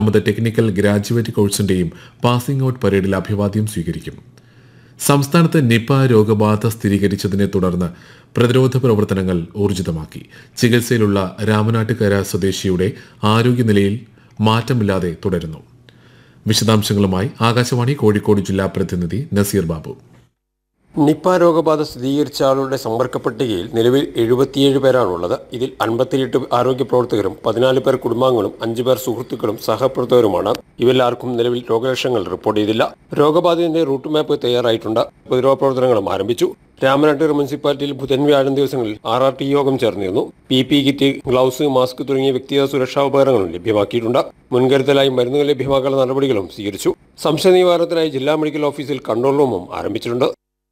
ഒന്നാമത് technical graduate കോഴ്സിന്റെയും passing out പരേഡിൽ അഭിവാദ്യം സ്വീകരിക്കും സംസ്ഥാനത്ത് നിപ രോഗബാധ സ്ഥിരീകരിച്ചതിനെ തുടർന്ന് പ്രതിരോധ പ്രവർത്തനങ്ങൾ ഊർജിതമാക്കി ചികിത്സയിലുള്ള രാമനാട്ടുകര സ്വദേശിയുടെ ആരോഗ്യനിലയിൽ മാറ്റമില്ലാതെ തുടരുന്നു വിശദാംശങ്ങളുമായി ആകാശവാണി കോഴിക്കോട് ജില്ലാ പ്രതിനിധി നസീർ ബാബു നിപ്പ രോഗബാധ സ്ഥിരീകരിച്ച ആളുടെ സമ്പർക്ക പട്ടികയിൽ നിലവിൽ എഴുപത്തിയേഴ് പേരാണുള്ളത് ഇതിൽ അൻപത്തിയെട്ട് ആരോഗ്യ പ്രവർത്തകരും പതിനാല് പേർ കുടുംബാംഗങ്ങളും അഞ്ചു പേർ സുഹൃത്തുക്കളും സഹപ്രവർത്തകരുമാണ് ഇവരിലാർക്കും നിലവിൽ രോഗലക്ഷണങ്ങൾ റിപ്പോർട്ട് ചെയ്തില്ല രോഗബാധിതന്റെ റൂട്ട് മാപ്പ് തയ്യാറായിട്ടുണ്ട് പ്രതിരോധ പ്രവർത്തനങ്ങളും ആരംഭിച്ചു രാമനാട്ടുകര മുനിസിപ്പാലിറ്റിയിൽ ബുധൻ വ്യാഴം ദിവസങ്ങളിൽ ആർ ആർ ടി യോഗം ചേർന്നിരുന്നു P P kit gloves mask തുടങ്ങിയ വ്യക്തിഗത സുരക്ഷാ ഉപകരണങ്ങളും ലഭ്യമാക്കിയിട്ടുണ്ട് മുൻകരുതലായി മരുന്നുകൾ ലഭ്യമാക്കാനുള്ള നടപടികളും സ്വീകരിച്ചു സംശയ നിവാരണത്തിനായി ജില്ലാ മെഡിക്കൽ ഓഫീസിൽ കൺട്രോൾ റൂമും ആരംഭിച്ചിട്ടുണ്ട്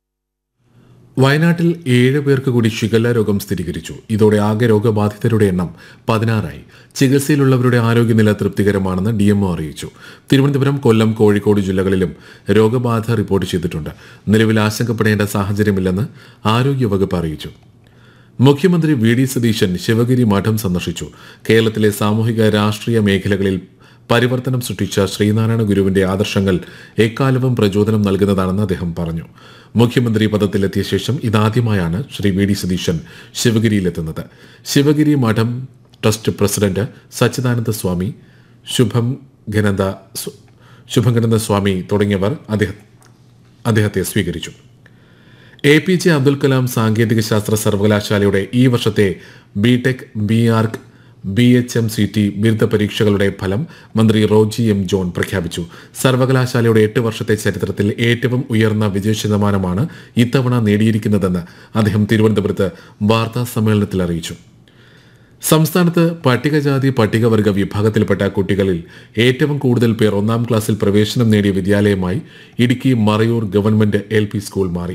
വയനാട്ടിൽ ഏഴ് പേർക്ക് കൂടി ഷിഗല്ല രോഗം സ്ഥിരീകരിച്ചു ഇതോടെ ആകെ രോഗബാധിതരുടെ എണ്ണം പതിനാറായി ചികിത്സയിലുള്ളവരുടെ ആരോഗ്യനില തൃപ്തികരമാണെന്ന് ഡി എംഒ അറിയിച്ചു തിരുവനന്തപുരം കൊല്ലം കോഴിക്കോട് ജില്ലകളിലും രോഗബാധ റിപ്പോർട്ട് ചെയ്തിട്ടുണ്ട് നിലവിൽ ആശങ്കപ്പെടേണ്ട സാഹചര്യമില്ലെന്ന് ആരോഗ്യവകുപ്പ് അറിയിച്ചു മുഖ്യമന്ത്രി വി ഡി സതീശൻ ശിവഗിരി മഠം സന്ദർശിച്ചു കേരളത്തിലെ സാമൂഹിക രാഷ്ട്രീയ മേഖലകളിൽ പരിവർത്തനം സൃഷ്ടിച്ച ശ്രീനാരായണ ഗുരുവിന്റെ ആദർശങ്ങൾ എക്കാലവും പ്രചോദനം നൽകുന്നതാണെന്ന് അദ്ദേഹം പറഞ്ഞു മുഖ്യമന്ത്രി പദത്തിലെത്തിയ ശേഷം ഇതാദ്യമായാണ് ശ്രീ വി ഡി സതീശൻ ശിവഗിരിയിലെത്തുന്നത് ശിവഗിരി മഠം ട്രസ്റ്റ് പ്രസിഡന്റ് സച്ചിദാനന്ദ സ്വാമി ശുഭം ഘനന്ദ സ്വ- ശുഭംഗനന്ദ സ്വാമി തുടങ്ങിയവർ അദ്ദേഹം അദ്ദേഹത്തെ സ്വീകരിച്ചു A P J Abdul Kalam സാങ്കേതിക ശാസ്ത്ര സർവകലാശാലയുടെ ഈ വർഷത്തെ B tech B arch B H M C T ബിരുദ പരീക്ഷകളുടെ ഫലം മന്ത്രി റോജി എം ജോൺ പ്രഖ്യാപിച്ചു സർവകലാശാലയുടെ എട്ട് വർഷത്തെ ചരിത്രത്തിൽ ഏറ്റവും ഉയർന്ന വിജയ ശതമാനമാണ് ഇത്തവണ നേടിയിരിക്കുന്നതെന്ന് അദ്ദേഹം തിരുവനന്തപുരത്ത് വാർത്താ സമ്മേളനത്തിൽ അറിയിച്ചു സംസ്ഥാനത്ത് പട്ടികജാതി പട്ടികവർഗ വിഭാഗത്തിൽപ്പെട്ട കുട്ടികളിൽ ഏറ്റവും കൂടുതൽ പേർ ഒന്നാം ക്ലാസ്സിൽ പ്രവേശനം നേടിയ വിദ്യാലയമായി Idukki Marayur government L P school മാറി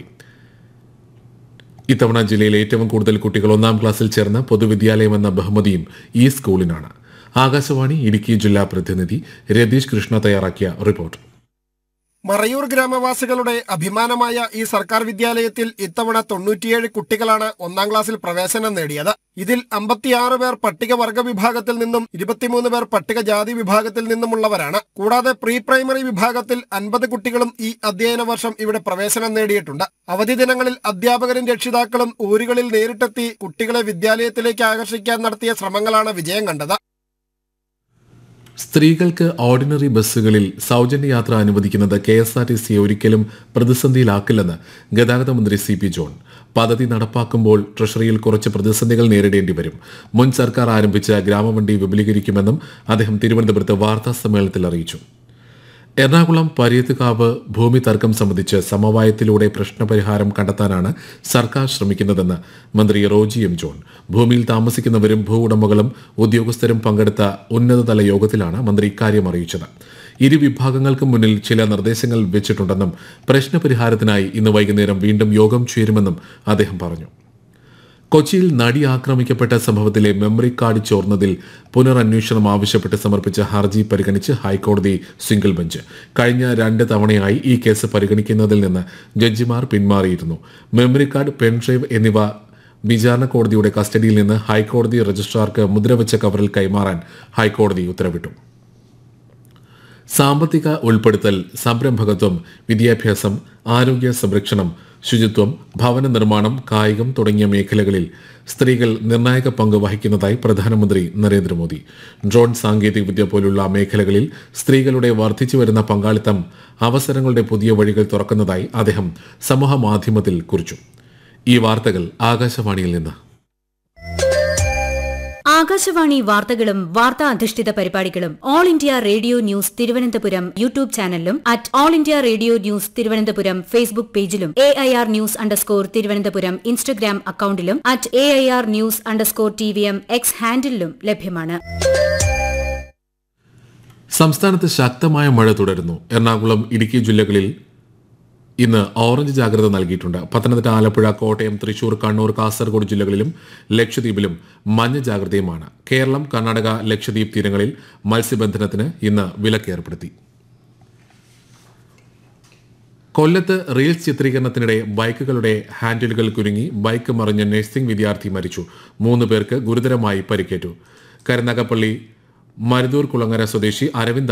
ഇത്തവണ ജില്ലയിൽ ഏറ്റവും കൂടുതൽ കുട്ടികൾ ഒന്നാം ക്ലാസ്സിൽ ചേർന്ന പൊതുവിദ്യാലയമെന്ന ബഹുമതിയും ഈ സ്കൂളിനാണ് ആകാശവാണി ഇടുക്കി ജില്ലാ പ്രതിനിധി രതീഷ് കൃഷ്ണ തയ്യാറാക്കിയ റിപ്പോർട്ട് മറയൂർ ഗ്രാമവാസികളുടെ അഭിമാനമായ ഈ സർക്കാർ വിദ്യാലയത്തിൽ ഇത്തവണ തൊണ്ണൂറ്റിയേഴ് കുട്ടികളാണ് ഒന്നാം ക്ലാസ്സിൽ പ്രവേശനം നേടിയത് ഇതിൽ അമ്പത്തിയാറ് പേർ പട്ടികവർഗ വിഭാഗത്തിൽ നിന്നും ഇരുപത്തിമൂന്ന് പേർ പട്ടികജാതി വിഭാഗത്തിൽ നിന്നുമുള്ളവരാണ് കൂടാതെ പ്രീ പ്രൈമറി വിഭാഗത്തിൽ അൻപത് കുട്ടികളും ഈ അധ്യയന വർഷം ഇവിടെ പ്രവേശനം നേടിയിട്ടുണ്ട് അവധി ദിനങ്ങളിൽ അധ്യാപകരും രക്ഷിതാക്കളും ഊരുകളിൽ നേരിട്ടെത്തി കുട്ടികളെ വിദ്യാലയത്തിലേക്ക് ആകർഷിക്കാൻ നടത്തിയ ശ്രമങ്ങളാണ് വിജയം കണ്ടത് സ്ത്രീകൾക്ക് ഓർഡിനറി ബസ്സുകളിൽ സൗജന്യ യാത്ര അനുവദിക്കുന്നത് കെ എസ് ആർ ടി സിയെ ഒരിക്കലും പ്രതിസന്ധിയിലാക്കില്ലെന്ന് ഗതാഗത മന്ത്രി സി പി ജോൺ പദ്ധതി നടപ്പാക്കുമ്പോൾ ട്രഷറിയിൽ കുറച്ച് പ്രതിസന്ധികൾ നേരിടേണ്ടി വരും മുൻ സർക്കാർ ആരംഭിച്ച ഗ്രാമവണ്ടി വിപുലീകരിക്കുമെന്നും അദ്ദേഹം തിരുവനന്തപുരത്ത് വാർത്താ സമ്മേളനത്തിൽ അറിയിച്ചു എറണാകുളം പര്യത്തുകാവ് ഭൂമി തർക്കം സംബന്ധിച്ച് സമവായത്തിലൂടെ പ്രശ്നപരിഹാരം കണ്ടെത്താനാണ് സർക്കാർ ശ്രമിക്കുന്നതെന്ന് മന്ത്രി റോജി എം ജോൺ ഭൂമിയിൽ താമസിക്കുന്നവരും ഭൂ ഉടമകളും ഉദ്യോഗസ്ഥരും പങ്കെടുത്ത ഉന്നതതല യോഗത്തിലാണ് മന്ത്രി ഇക്കാര്യം അറിയിച്ചത് ഇരു വിഭാഗങ്ങൾക്കും മുന്നിൽ ചില നിർദ്ദേശങ്ങൾ വെച്ചിട്ടുണ്ടെന്നും പ്രശ്നപരിഹാരത്തിനായി ഇന്ന് വൈകുന്നേരം വീണ്ടും യോഗം ചേരുമെന്നും അദ്ദേഹം പറഞ്ഞു കൊച്ചിയിൽ നടി ആക്രമിക്കപ്പെട്ട സംഭവത്തിലെ മെമ്മറി കാർഡ് ചോർന്നതിൽ പുനരന്വേഷണം ആവശ്യപ്പെട്ട് സമർപ്പിച്ച ഹർജി പരിഗണിച്ച് ഹൈക്കോടതി സിംഗിൾ ബെഞ്ച് കഴിഞ്ഞ രണ്ട് തവണയായി ഈ കേസ് പരിഗണിക്കുന്നതിൽ നിന്ന് ജഡ്ജിമാർ പിന്മാറിയിരുന്നു മെമ്മറി കാർഡ് പെൻഡ്രൈവ് എന്നിവ വിചാരണ കോടതിയുടെ കസ്റ്റഡിയിൽ നിന്ന് ഹൈക്കോടതി രജിസ്ട്രാർക്ക് മുദ്രവെച്ച കവറിൽ കൈമാറാൻ ഹൈക്കോടതി ഉത്തരവിട്ടു സാമ്പത്തിക ഉൾപ്പെടുത്തൽ സംരംഭകത്വം വിദ്യാഭ്യാസം ആരോഗ്യ സംരക്ഷണം ശുചിത്വം ഭവന നിർമ്മാണം കായികം തുടങ്ങിയ മേഖലകളിൽ സ്ത്രീകൾ നിർണായക പങ്ക് വഹിക്കുന്നതായി പ്രധാനമന്ത്രി നരേന്ദ്രമോദി ഡ്രോൺ സാങ്കേതികവിദ്യ പോലുള്ള മേഖലകളിൽ സ്ത്രീകളുടെ വർദ്ധിച്ചു വരുന്ന പങ്കാളിത്തം അവസരങ്ങളുടെ പുതിയ വഴികൾ തുറക്കുന്നതായി അദ്ദേഹം സമൂഹ മാധ്യമത്തിൽ കുറിച്ചു ഈ വാർത്തകൾ ആകാശവാണിയിൽ നിന്ന് ആകാശവാണി വാർത്തകളും വാർത്താ അധിഷ്ഠിത പരിപാടികളും All India Radio news Thiruvananthapuram YouTube ചാനലിലും at All India Radio news Thiruvananthapuram Facebook പേജിലും A I R news underscore Thiruvananthapuram Instagram അക്കൌണ്ടിലും at A I R news underscore T V M X ഹാൻഡിലും ലഭ്യമാണ് സംസ്ഥാനത്ത് ശക്തമായ മഴ തുടരുന്നു എറണാകുളം ഇടുക്കി ജില്ലകളിൽ ഇന്ന് ഓറഞ്ച് ജാഗ്രത നൽകിയിട്ടുണ്ട് പത്തനംതിട്ട ആലപ്പുഴ കോട്ടയം തൃശൂർ കണ്ണൂർ കാസർഗോഡ് ജില്ലകളിലും ലക്ഷദ്വീപിലും മഞ്ഞ ജാഗ്രതയുമാണ് കേരളം കർണാടക ലക്ഷദ്വീപ് തീരങ്ങളിൽ മത്സ്യബന്ധനത്തിന് ഇന്ന് വിലക്ക് ഏർപ്പെടുത്തി കൊല്ലത്ത് റീൽസ് ചിത്രീകരണത്തിനിടെ ബൈക്കുകളുടെ ഹാൻഡിലുകൾ കുരുങ്ങി ബൈക്ക് മറിഞ്ഞ് നഴ്സിംഗ് വിദ്യാർത്ഥി മരിച്ചു മൂന്ന് പേർക്ക് ഗുരുതരമായി പരിക്കേറ്റു കരുനാഗപ്പള്ളി മരുതൂർ കുളങ്ങര സ്വദേശി അരവിന്ദ്